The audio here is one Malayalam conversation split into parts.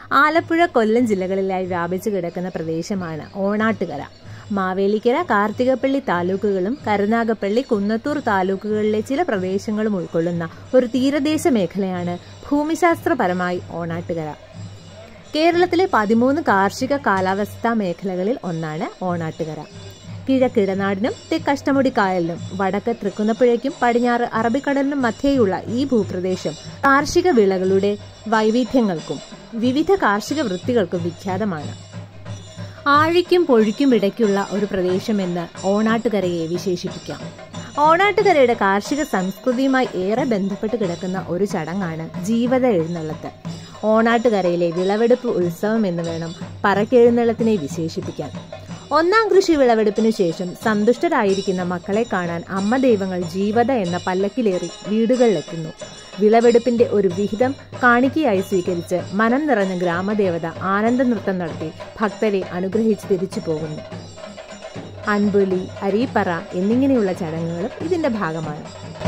ആലപ്പുഴ കൊല്ലം ജില്ലകളിലായി വ്യാപിച്ചു കിടക്കുന്ന പ്രദേശമാണ് ഓണാട്ടുകര മാവേലിക്കര കാർത്തികപ്പള്ളി താലൂക്കുകളും കരുനാഗപ്പള്ളി കുന്നത്തൂർ താലൂക്കുകളിലെ ചില പ്രദേശങ്ങളും ഉൾക്കൊള്ളുന്ന ഒരു തീരദേശ മേഖലയാണ് ഭൂമിശാസ്ത്രപരമായി ഓണാട്ടുകര കേരളത്തിലെ പതിമൂന്ന് കാർഷിക കാലാവസ്ഥാ മേഖലകളിൽ ഒന്നാണ് ഓണാട്ടുകര കിഴക്കിടനാടിനും തെക്കഷ്ടമുടി കായലിനും വടക്ക് തൃക്കുന്നപ്പുഴയ്ക്കും പടിഞ്ഞാറ് അറബിക്കടലിനും മധ്യേയുള്ള ഈ ഭൂപ്രദേശം കാർഷിക വിളകളുടെ വൈവിധ്യങ്ങൾക്കും വിവിധ കാർഷിക വൃത്തികൾക്കും വിഖ്യാതമാണ് ആഴിക്കും പൊഴിക്കും ഇടയ്ക്കുള്ള ഒരു പ്രദേശമെന്ന് ഓണാട്ടുകരയെ വിശേഷിപ്പിക്കാം ഓണാട്ടുകരയുടെ കാർഷിക സംസ്കൃതിയുമായി ഏറെ ബന്ധപ്പെട്ട് കിടക്കുന്ന ഒരു ചടങ്ങാണ് ജീവത എഴുന്നള്ളത്ത് ഓണാട്ടുകരയിലെ വിളവെടുപ്പ് ഉത്സവം എന്ന് വേണം പറക്കെഴുന്നള്ളത്തിനെ വിശേഷിപ്പിക്കാൻ ഒന്നാം കൃഷി വിളവെടുപ്പിനു ശേഷം സന്തുഷ്ടരായിരിക്കുന്ന മക്കളെ കാണാൻ അമ്മ ദൈവങ്ങൾ ജീവത എന്ന പല്ലക്കിലേറി വീടുകളിലെത്തുന്നു വിളവെടുപ്പിന്റെ ഒരു വിഹിതം കാണിക്കയായി സ്വീകരിച്ച് മനം നിറഞ്ഞ ഗ്രാമദേവത ആനന്ദ നൃത്തം നടത്തി ഭക്തരെ അനുഗ്രഹിച്ച് തിരിച്ചു പോകുന്നു അൻപുലി അരീപ്പറ എന്നിങ്ങനെയുള്ള ചടങ്ങുകളും ഇതിന്റെ ഭാഗമാണ്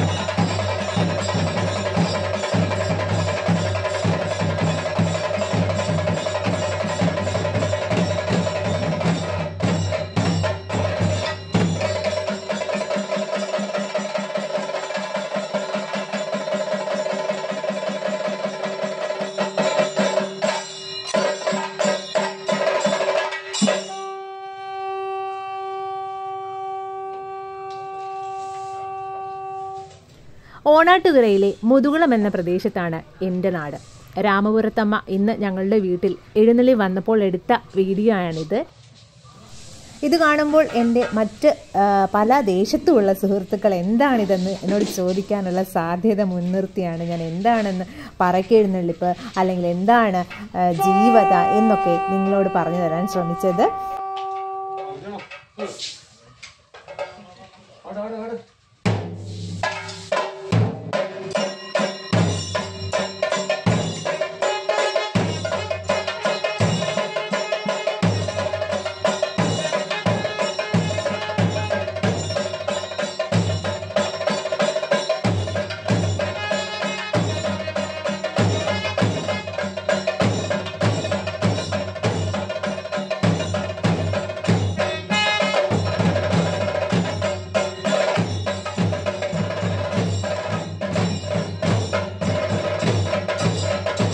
ഓണാട്ടുകരയിലെ മുതുകുളം എന്ന പ്രദേശത്താണ് എൻ്റെ നാട് രാമപുരത്തമ്മ ഇന്ന് ഞങ്ങളുടെ വീട്ടിൽ എഴുന്നള്ളി വന്നപ്പോൾ എടുത്ത വീഡിയോ ആണിത് ഇത് കാണുമ്പോൾ എൻ്റെ മറ്റ് ആ, പല ദേശത്തുമുള്ള സുഹൃത്തുക്കൾ എന്താണിതെന്ന് എന്നോട് ചോദിക്കാനുള്ള സാധ്യത മുൻനിർത്തിയാണ് ഞാൻ എന്താണെന്ന് പറക്കെഴുന്നള്ളിപ്പ് അല്ലെങ്കിൽ എന്താണ് ആ, ജീവത എന്നൊക്കെ നിങ്ങളോട് പറഞ്ഞു തരാൻ ശ്രമിച്ചത്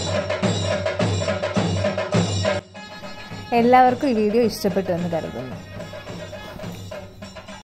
എല്ലാവർക്കും ഈ വീഡിയോ ഇഷ്ടപ്പെട്ടു എന്ന് കരുതുന്നു